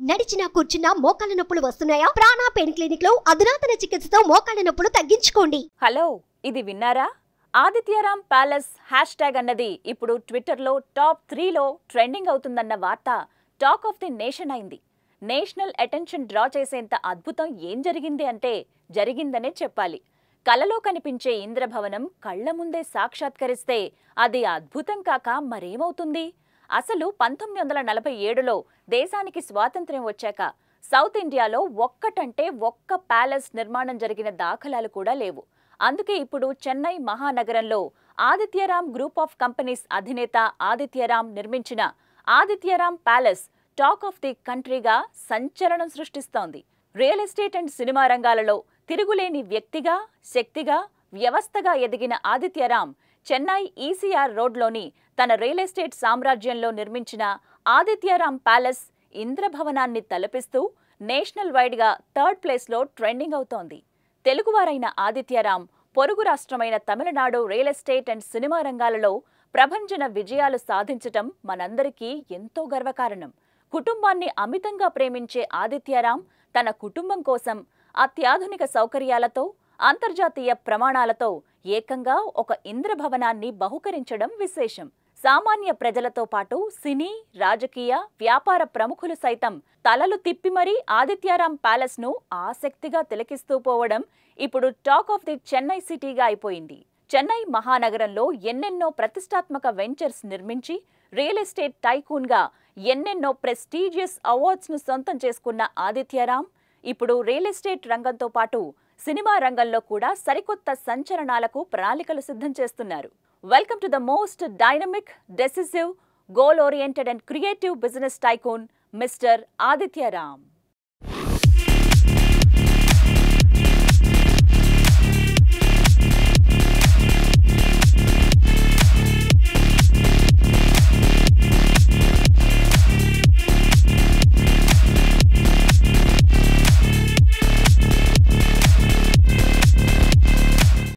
నడిచినా కూర్చున్నా మోకాళ్ళ నొప్పులు వస్తున్నాయా ప్రాణా పెయిన్ క్లినిక్ లో అధునాతన చికిత్సతో మోకాళ్ళ నొప్పులు తగ్గించుకోండి హలో ఇది విన్నారా ఆదిత్యరామ్ ప్యాలెస్ హ్యాష్ ట్యాగ్ అన్నది ఇప్పుడు ట్విట్టర్లో టాప్ త్రీలో ట్రెండింగ్ అవుతుందన్న వార్త టాక్ ఆఫ్ ది నేషన్ అయింది నేషనల్ అటెన్షన్ డ్రా చేసేంత అద్భుతం ఏం జరిగింది అంటే జరిగిందనే చెప్పాలి కలలో కనిపించే ఇంద్రభవనం కళ్ల ముందే సాక్షాత్కరిస్తే అది అద్భుతం కాక మరేమవుతుంది అసలు పంతొమ్మిది వందల నలభై ఏడులో దేశానికి స్వాతంత్ర్యం వచ్చాక సౌత్ ఇండియాలో ఒక్కటంటే ఒక్క ప్యాలెస్ నిర్మాణం జరిగిన దాఖలాలు కూడా లేవు అందుకే ఇప్పుడు చెన్నై మహానగరంలో ఆదిత్యరామ్ గ్రూప్ ఆఫ్ కంపెనీస్ అధినేత ఆదిత్యరామ్ నిర్మించిన Adityaram palace talk of the కంట్రీగా సంచలనం సృష్టిస్తోంది రియల్ ఎస్టేట్ అండ్ సినిమా రంగాలలో తిరుగులేని వ్యక్తిగా శక్తిగా వ్యవస్థగా ఎదిగిన ఆదిత్యరామ్ చెన్నై ఈసీఆర్ రోడ్లోని తన రియల్ ఎస్టేట్ సామ్రాజ్యంలో నిర్మించిన ఆదిత్యరామ్ ప్యాలెస్ ఇంద్రభవనాన్ని తలపిస్తూ నేషనల్ వైడ్గా థర్డ్ ప్లేస్లో ట్రెండింగ్ అవుతోంది తెలుగువారైన ఆదిత్యరామ్ పొరుగు రాష్ట్రమైన Tamil Nadu real estate and cinema రంగాలలో ప్రభంజన విజయాలు సాధించటం మనందరికీ ఎంతో గర్వకారణం కుటుంబాన్ని అమితంగా ప్రేమించే ఆదిత్యరామ్ తన కుటుంబం కోసం అత్యాధునిక సౌకర్యాలతో అంతర్జాతీయ ప్రమాణాలతో ఏకంగా ఒక ఇంద్రభవనాన్ని బహుకరించడం విశేషం సామాన్య ప్రజలతో పాటు సినీ రాజకీయ వ్యాపార ప్రముఖులు సైతం తలలు తిప్పి మరీ ఆదిత్యారాం ప్యాలెస్ ను ఆసక్తిగా తిలకిస్తూ పోవడం ఇప్పుడు టాక్ ఆఫ్ ది చెన్నై సిటీగా అయిపోయింది చెన్నై మహానగరంలో ఎన్నెన్నో ప్రతిష్టాత్మక వెంచర్స్ నిర్మించి రియల్ ఎస్టేట్ టైకూన్ గా ఎన్నెన్నో ప్రెస్టీజియస్ అవార్డ్స్ ను సొంతం చేసుకున్న ఆదిత్యరామ్ ఇప్పుడు రియల్ ఎస్టేట్ రంగంతో పాటు సినిమా రంగంలో కూడా సరికొత్త సంచలనాలకు ప్రణాళికలు సిద్ధం చేస్తున్నారు welcome to the most dynamic decisive goal oriented and creative business tycoon mister Adityaram